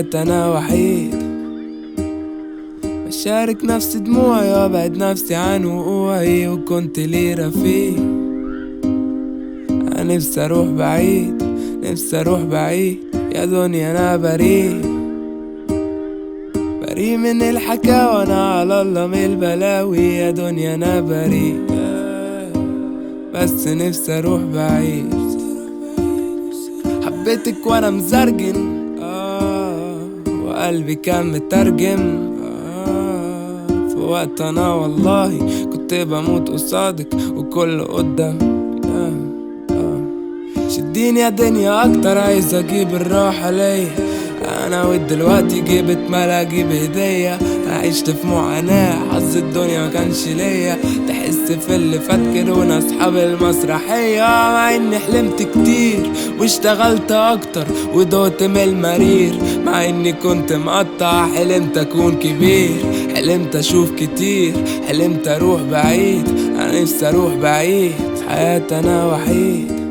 حياتي أنا وحيد بشارك نفس دموعي وابعد نفسي عن وقوعي وكنت لي رفيق أنا نفسي أروح بعيد نفسي أروح بعيد يا دنيا أنا بريء بريء من الحكاوى أنا على الله من البلاوي يا دنيا أنا بريء بس نفسي أروح بعيد حبيتك وأنا مزرجن آه وقلبي كان مترجم آه في وقت أنا والله كنت بموت قصادك وكل قدام آه آه شديني يا دنيا أكتر عايز أجيب الراحة ليا أنا ودلوقتي جبت ملا أجيب هدية أنا عشت في معاناة حظ الدنيا مكانش ليا تحس في اللي فات كده أصحاب المسرحية مع إني حلمت كتير واشتغلت أكتر ودوت من المرير مع إني كنت مقطع حلمت أكون كبير حلمت أشوف كتير حلمت أروح بعيد أنا نفسي أروح بعيد حياتي أنا وحيد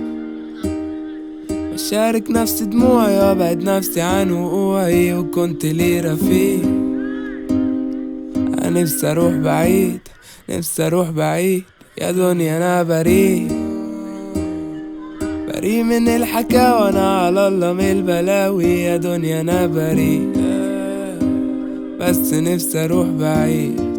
بشارك نفس دموعي وابعد نفسي عن وقوعي وكنت لي رفيق أنا نفسي أروح بعيد نفسي أروح بعيد يا دنيا أنا بريء بريء من الحكاوى أنا على الله من البلاوي يا دنيا أنا بريء بس نفسي أروح بعيد